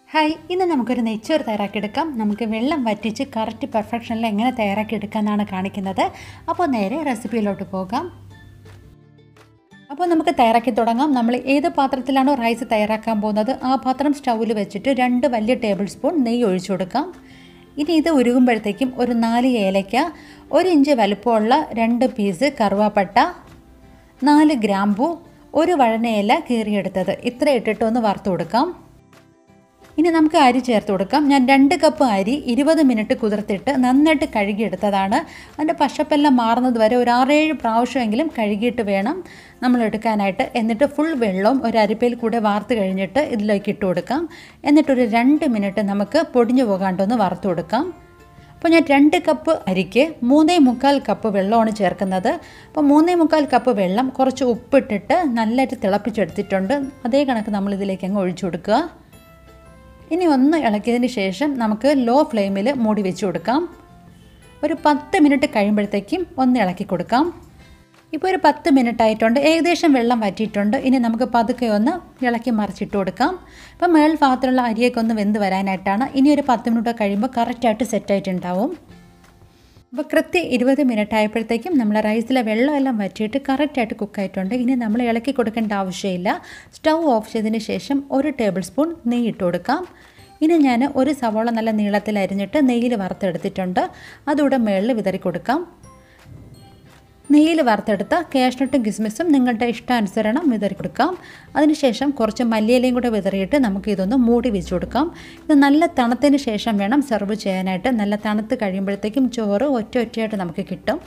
hi ഇന്ന് നമുക്കൊരു നെയ്ച്ചോറ് തയ്യാറാക്കിയെടുക്കാം നമുക്ക് വെള്ളം വറ്റിച്ച് കറക്റ്റ് പെർഫെക്ഷനിൽ എങ്ങനെ തയ്യാറാക്കിയെടുക്കാമെന്നാണ് കാണിക്കുന്നത് അപ്പോൾ നേരെ റെസിപ്പിയിലോട്ട് പോകാം അപ്പോൾ നമുക്ക് തയ്യാറാക്കി തുടങ്ങാം നമ്മൾ ഏത് പാത്രത്തിലാണോ റൈസ് തയ്യാറാക്കാൻ പോകുന്നത് ആ പാത്രം സ്റ്റൗവിൽ വെച്ചിട്ട് രണ്ട് വലിയ ടേബിൾ സ്പൂൺ നെയ്യ് ഒഴിച്ചു കൊടുക്കാം ഇനി ഇത് ഉരുകുമ്പോഴത്തേക്കും ഒരു നാല് ഏലയ്ക്ക ഒരു ഇഞ്ച് വലുപ്പമുള്ള രണ്ട് പീസ് കറുവാപ്പട്ട നാല് ഗ്രാമ്പു ഒരു വഴനയില കീറിയെടുത്തത് ഇത്ര ഇട്ടിട്ട് ഒന്ന് വറുത്ത് കൊടുക്കാം ഇനി നമുക്ക് അരി ചേർത്ത് കൊടുക്കാം ഞാൻ രണ്ട് കപ്പ് അരി ഇരുപത് മിനിറ്റ് കുതിർത്തിട്ട് നന്നായിട്ട് കഴുകിയെടുത്തതാണ് അതിൻ്റെ പശപ്പെല്ലാം മാറുന്നത് വരെ ഒരു ആറേഴ് പ്രാവശ്യമെങ്കിലും കഴുകിയിട്ട് വേണം നമ്മൾ എടുക്കാനായിട്ട് എന്നിട്ട് ഫുൾ വെള്ളവും ഒരു അരിപ്പയിൽ കൂടെ വാർത്ത് കഴിഞ്ഞിട്ട് ഇതിലേക്ക് ഇട്ട് കൊടുക്കാം എന്നിട്ടൊരു രണ്ട് മിനിറ്റ് നമുക്ക് പൊടിഞ്ഞു പോകാണ്ടൊന്ന് വറുത്ത് കൊടുക്കാം അപ്പോൾ ഞാൻ രണ്ട് കപ്പ് അരിക്ക് മൂന്നേ മുക്കാൽ കപ്പ് വെള്ളമാണ് ചേർക്കുന്നത് അപ്പോൾ മൂന്നേ മുക്കാൽ കപ്പ് വെള്ളം കുറച്ച് ഉപ്പിട്ടിട്ട് നല്ലതായിട്ട് തിളപ്പിച്ചെടുത്തിട്ടുണ്ട് അതേ കണക്ക് നമ്മൾ ഇതിലേക്ക് അങ്ങ് ഒഴിച്ചു കൊടുക്കുക ഇനി ഒന്ന് ഇളക്കിയതിന് ശേഷം നമുക്ക് ലോ ഫ്ലെയിമിൽ മൂടി വെച്ച് കൊടുക്കാം ഒരു പത്ത് മിനിറ്റ് കഴിയുമ്പോഴത്തേക്കും ഒന്ന് ഇളക്കി കൊടുക്കാം ഇപ്പോൾ ഒരു പത്ത് മിനിറ്റ് ആയിട്ടുണ്ട് ഏകദേശം വെള്ളം വറ്റിയിട്ടുണ്ട് ഇനി നമുക്ക് പതുക്കെ ഒന്ന് ഇളക്കി മറിച്ചിട്ട് കൊടുക്കാം ഇപ്പോൾ മേൽ ഭാഗത്തുള്ള അരിയൊക്കെ ഒന്ന് വെന്ത് വരാനായിട്ടാണ് ഇനി ഒരു പത്ത് മിനിറ്റ് കഴിയുമ്പോൾ കറക്റ്റായിട്ട് സെറ്റായിട്ടുണ്ടാവും അപ്പോൾ കൃത്യം ഇരുപത് മിനിറ്റ് ആയപ്പോഴത്തേക്കും നമ്മൾ റൈസിലെ വെള്ളമെല്ലാം വറ്റിയിട്ട് കറക്റ്റായിട്ട് കുക്കായിട്ടുണ്ട് ഇനി നമ്മൾ ഇളക്കി കൊടുക്കേണ്ട ആവശ്യമില്ല സ്റ്റൗ ഓഫ് ചെയ്തതിന് ശേഷം ഒരു ടേബിൾ സ്പൂൺ നെയ്യ് ഇട്ട് കൊടുക്കാം ഇനി ഞാൻ ഒരു സവോള നല്ല നീളത്തിൽ അരിഞ്ഞിട്ട് നെയ്യിൽ വറുത്തെടുത്തിട്ടുണ്ട് അതുകൂടെ മുകളിൽ വിതറി കൊടുക്കാം നെയ്യിൽ വറുത്തെടുത്ത കാഷ്നട്ടും കിസ്മിസും നിങ്ങളുടെ ഇഷ്ടാനുസരണം വിതറി കൊടുക്കാം അതിനുശേഷം കുറച്ച് മല്ലിയിലയും കൂടെ വിതറിയിട്ട് നമുക്ക് ഇതൊന്ന് മൂടി വെച്ച് കൊടുക്കാം ഇത് നല്ല തണുത്തതിന് ശേഷം വേണം സെർവ് ചെയ്യാനായിട്ട് നല്ല തണുത്ത് കഴിയുമ്പോഴത്തേക്കും ചോറ് ഒറ്റ ഒറ്റയായിട്ട് നമുക്ക് കിട്ടും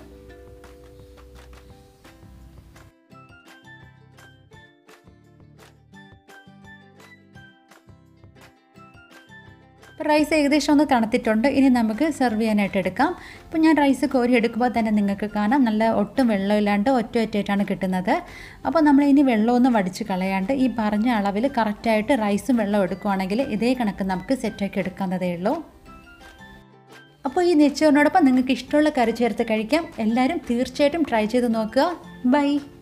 റൈസ് ഏകദേശം ഒന്ന് തണുത്തിട്ടുണ്ട് ഇനി നമുക്ക് സെർവ് ചെയ്യാനായിട്ട് എടുക്കാം ഇപ്പോൾ ഞാൻ റൈസ് കോരി എടുക്കുമ്പോൾ തന്നെ നിങ്ങൾക്ക് കാണാം നല്ല ഒട്ടും വെള്ളമില്ലാണ്ട് ഒറ്റ ഒറ്റയായിട്ടാണ് കിട്ടുന്നത് അപ്പോൾ നമ്മൾ ഇനി വെള്ളമൊന്നും വടിച്ച് കളയാണ്ട് ഈ പറഞ്ഞ അളവിൽ കറക്റ്റായിട്ട് റൈസും വെള്ളം എടുക്കുവാണെങ്കിൽ ഇതേ കണക്ക് നമുക്ക് സെറ്റാക്കി എടുക്കാവുന്നതേ ഉള്ളൂ അപ്പോൾ ഈ നെച്ചോറിനോടൊപ്പം നിങ്ങൾക്ക് ഇഷ്ടമുള്ള കറി ചേർത്ത് കഴിക്കാം എല്ലാവരും തീർച്ചയായിട്ടും ട്രൈ ചെയ്ത് നോക്കുക ബൈ